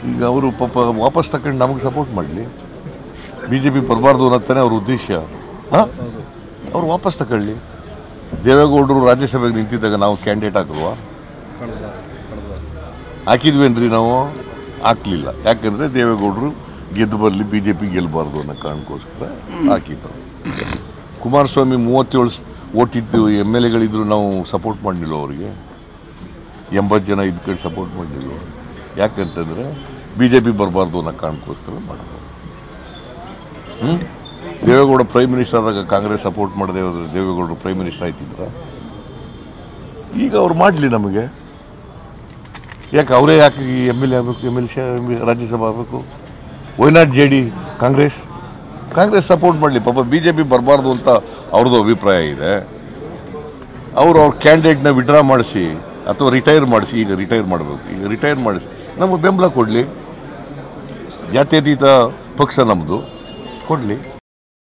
ಈಗ ಅವರು ಪಾಪ ವಾಪಸ್ ತಗೊಂಡು ನಮಗೆ ಸಪೋರ್ಟ್ ಮಾಡಲಿ ಬಿ ಜೆ ಪಿ ಬರಬಾರ್ದು ಅನ್ನತ್ತಾನೆ ಅವ್ರ ಉದ್ದೇಶ ಹಾಂ ಅವ್ರು ವಾಪಸ್ ತಗೊಳ್ಳಿ ದೇವೇಗೌಡರು ರಾಜ್ಯಸಭೆಗೆ ನಿಂತಿದ್ದಾಗ ನಾವು ಕ್ಯಾಂಡಿಡೇಟ್ ಹಾಕಲ್ವಾ ಹಾಕಿದ್ವೇನ್ರಿ ನಾವು ಹಾಕ್ಲಿಲ್ಲ ಯಾಕಂದರೆ ದೇವೇಗೌಡರು ಗೆದ್ದು ಬರಲಿ ಬಿ ಜೆ ಪಿ ಗೆಲ್ಲಬಾರ್ದು ಅನ್ನೋ ಕಾರಣಕ್ಕೋಸ್ಕರ ಹಾಕಿದ್ದು ಕುಮಾರಸ್ವಾಮಿ ಮೂವತ್ತೇಳು ಓಟಿದ್ದು ಎಮ್ ಎಲ್ ಎಗಳಿದ್ರು ನಾವು ಸಪೋರ್ಟ್ ಮಾಡಲಿಲ್ಲ ಅವರಿಗೆ ಎಂಬತ್ತು ಜನ ಇದ್ಕೊಂಡು ಸಪೋರ್ಟ್ ಮಾಡಲಿಲ್ಲ ಯಾಕಂತಂದರೆ ಬಿ ಜೆ ಪಿ ಬರಬಾರ್ದು ಅನ್ನೋ ಕಾರಣಕ್ಕೋಸ್ಕರ ಮಾಡೋದು ಹ್ಞೂ ದೇವೇಗೌಡ ಪ್ರೈಮ್ ಮಿನಿಸ್ಟರ್ ಆದಾಗ ಕಾಂಗ್ರೆಸ್ ಸಪೋರ್ಟ್ ಮಾಡದೆ ಹೋದ್ರೆ ದೇವೇಗೌಡರು ಪ್ರೈಮ್ ಮಿನಿಸ್ಟರ್ ಆಯ್ತಿದ್ರ ಈಗ ಅವ್ರು ಮಾಡಲಿ ನಮಗೆ ಯಾಕೆ ಅವರೇ ಯಾಕೆ ಎಮ್ ಎಲ್ ಎ ಆಗಬೇಕು ಎಮ್ ಎಲ್ ಸಿ ರಾಜ್ಯಸಭಾ ಆಗಬೇಕು why not J D Congress Congress support ಮಾಡಲಿ ಪಾಪ ಬಿ ಜೆ ಪಿ ಬರಬಾರ್ದು ಅಂತ ಅವ್ರದ್ದು ಅಭಿಪ್ರಾಯ ಇದೆ ಅವರು ಅವ್ರ ಕ್ಯಾಂಡಿಡೇಟ್ನ ವಿಡ್ರಾ ಮಾಡಿಸಿ ಅಥವಾ ರಿಟೈರ್ ಮಾಡಿಸಿ ಈಗ ರಿಟೈರ್ ಮಾಡಬೇಕು ಈಗ ರಿಟೈರ್ ಮಾಡಿಸಿ ನಮಗೆ ಬೆಂಬಲ ಕೊಡಲಿ ಜಾತ್ಯತೀತ ಪಕ್ಷ ನಮ್ಮದು ಕೊಡಲಿ